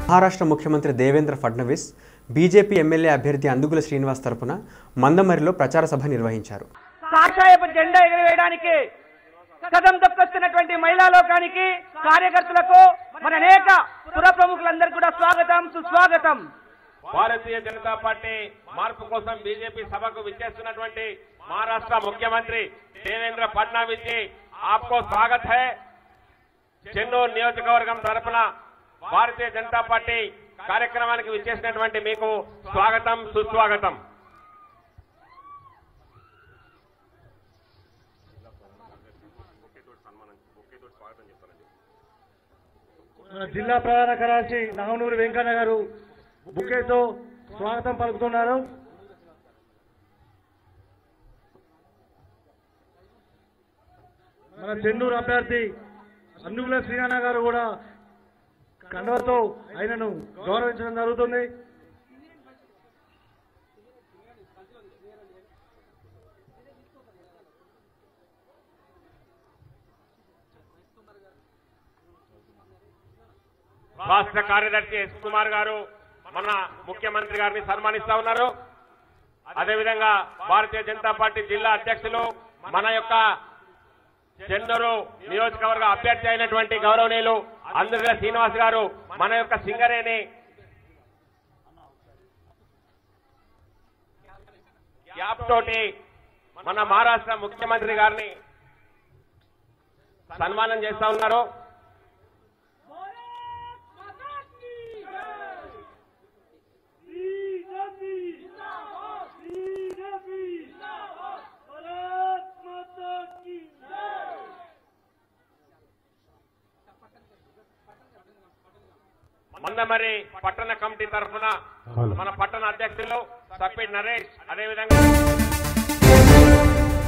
మహారాష్ట్ర ముఖ్యమంత్రి Devendra Fadnavis BJP MLA అభ్యర్థి అందుగుల శ్రీనివాస్ తరపున మందమరిలో ప్రచార సభ నిర్వహించారు కాషాయపు జెండా ఎగరవేయడానికి కదం తొక్కొస్తున్నటువంటి మహిళా లోకానికి కార్యకర్తలకు మన అనేక పుర ప్రముఖులందరికీ కూడా స్వాగతం సుస్వాగతం భారతీయ జనతా పార్టీ మార్పు కోసం బీజేపీ సభకు విచ్చేస్తున్నటువంటి మహారాష్ట్ర ముఖ్యమంత్రి దేవేంద్ర ఫడ్నవీస్ జీ ఆప్కో స్వాగత్ హై చెన్నూరు నియోజకవర్గం తరపున భారతీయ జనతా పార్టీ కార్యక్రమానికి విచ్చేసినటువంటి మీకు స్వాగతం సుస్వాగతం మన జిల్లా ప్రధాన కార్యదర్శి నాగనూరి వెంకన్న గారు బుకేతో స్వాగతం పలుకుతున్నారు మన చెన్నూరు అభ్యర్థి అందుగుల శ్రీనాన్న గారు కూడా కండవతో ఆయనను గౌరవించడం జరుగుతుంది రాష్ట్ర కార్యదర్శి ఎస్ కుమార్ గారు మన ముఖ్యమంత్రి గారిని సన్మానిస్తా ఉన్నారు అదేవిధంగా భారతీయ జనతా పార్టీ జిల్లా అధ్యక్షులు మన యొక్క చెన్నూరు నియోజకవర్గ అభ్యర్థి అయినటువంటి గౌరవనీయులు అందులో శ్రీనివాస్ గారు మన యొక్క సింగరేణి యాప్ తోటి మన మహారాష్ట్ర ముఖ్యమంత్రి గారిని సన్మానం చేస్తా ఉన్నారు మందమరి పట్టణ కమిటీ తరఫున మన పట్టణ అధ్యక్షులు సప్పి నరేష్ అదేవిధంగా